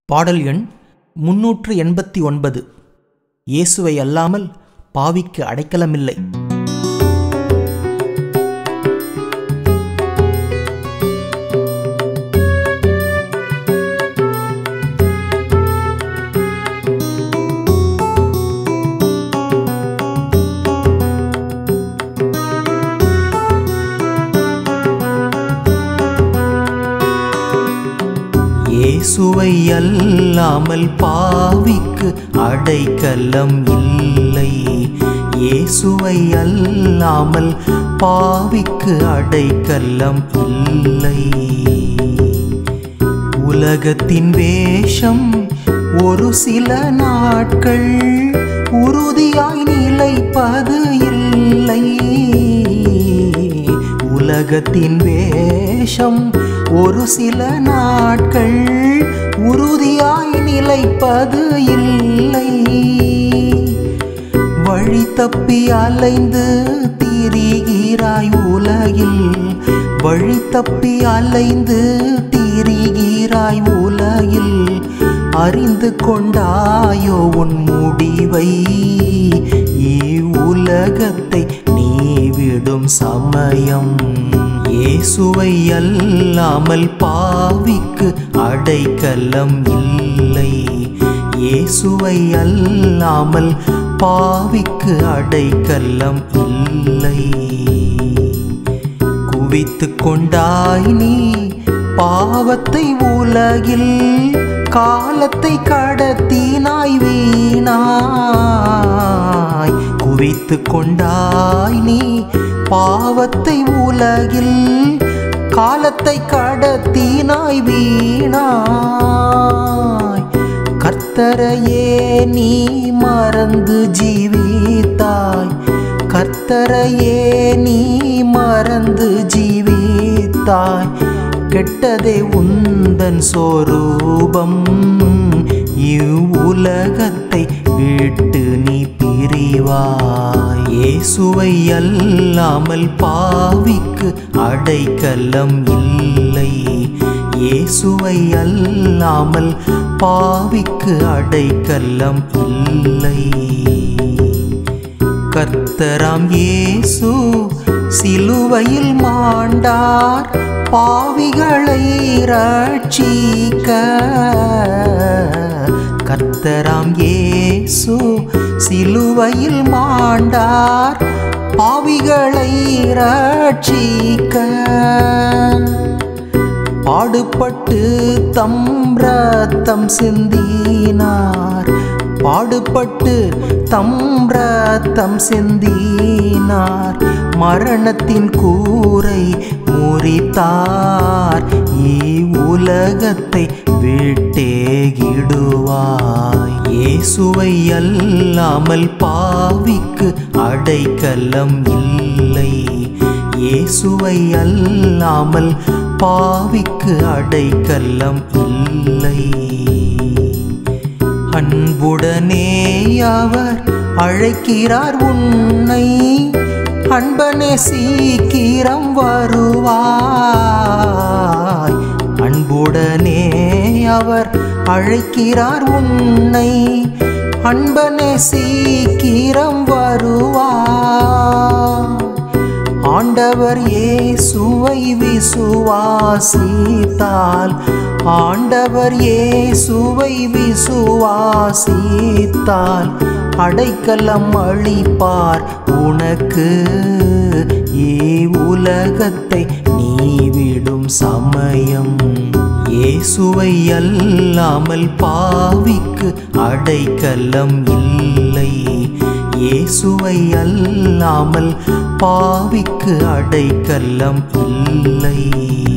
பாடல் எண் முன்னூற்று எண்பத்தி ஒன்பது இயேசுவை அல்லாமல் பாவிக்கு அடைக்கலமில்லை இயேசுவை அல்லாமல் பாவிக்கு அடைக்கலம் இல்லை இயேசுவை அல்லாமல் பாவிக்கு அடைக்கலம் இல்லை உலகத்தின் வேஷம் ஒரு சில நாட்கள் உறுதியாய் நிலைப்பது இல்லை உலகத்தின் வேஷம் ஒரு சில நாட்கள் உறுதியாய் நிலைப்பது இல்லை வழி தப்பி அலைந்து திரிகிறாய் உலகில் வழி தப்பி அலைந்து திரிகிறாய் உலகில் அறிந்து கொண்டாயோ உன் முடிவை இவ்வுலகத்தை நீ விடும் சமயம் இயேசுவை அல்லாமல் பாவிக்கு அடைக்கலம் இல்லை இயேசுவை அல்லாமல் பாவிக்கு அடைக்கலம் இல்லை குவித்து கொண்டாய் நீ பாவத்தை உலகில் காலத்தை கடத்தினாய் வீணாய் குவித்து கொண்டாய் நீ பாவத்தை உலகில் காலத்தை கடத்தினாய் வீணாய் கர்த்தரையே நீ மறந்து ஜீவித்தாய் கர்த்தரையே நீ மறந்து ஜீவித்தாய் கெட்டதே உந்தன் சொரூபம் இவ்வுலகத்தை விட்டு நீ பிரிவாய் இயேசுவை அல்லாமல் பாவிக்கு அடைக்கலம் இல்லை இயேசுவை அல்லாமல் பாவிக்கு அடைக்கலம் இல்லை கர்த்தராம் இயேசு சிலுவையில் மாண்டார் பாவிகளை ரட்சிக்க கர்த்தராம் இயேசு சிலுவையில் மாண்டார் பாவிகளை ரட்சிக்க பாடுபட்டு தம் ரத்தம் சிந்தினார் பாடுபட்டு தம் ரத்தம் சிந்தினார் மரணத்தின் கூரை முறித்தார் இவ்வுலகத்தை விட்டேகிடுவாய் இயேசுவை அல்லாமல் பாவிக்கு அடைக்கலம் இல்லை இயேசுவை அல்லாமல் பாவிக்கு அடைக்கலம் இல்லை அன்புடனே அவர் அழைக்கிறார் உன்னை அன்பனே சீக்கிரம் வருவாய் அன்புடனே அவர் அழைக்கிறார் உன்னை அன்பனே சீக்கிரம் வருவாய் ஆண்டவர் இயேசுவை விசுவாசித்தால் ஆண்டவர் இயேசுவை விசுவாசித்தால் அடைக்கலம் அளிப்பார் உனக்கு உலகத்தை நீ விடும் சமயம் இயேசுவை அல்லாமல் பாவிக்கு அடைக்கலம் இல்லை இயேசுவை அல்லாமல் பாவிக்கு அடைக்கலம் இல்லை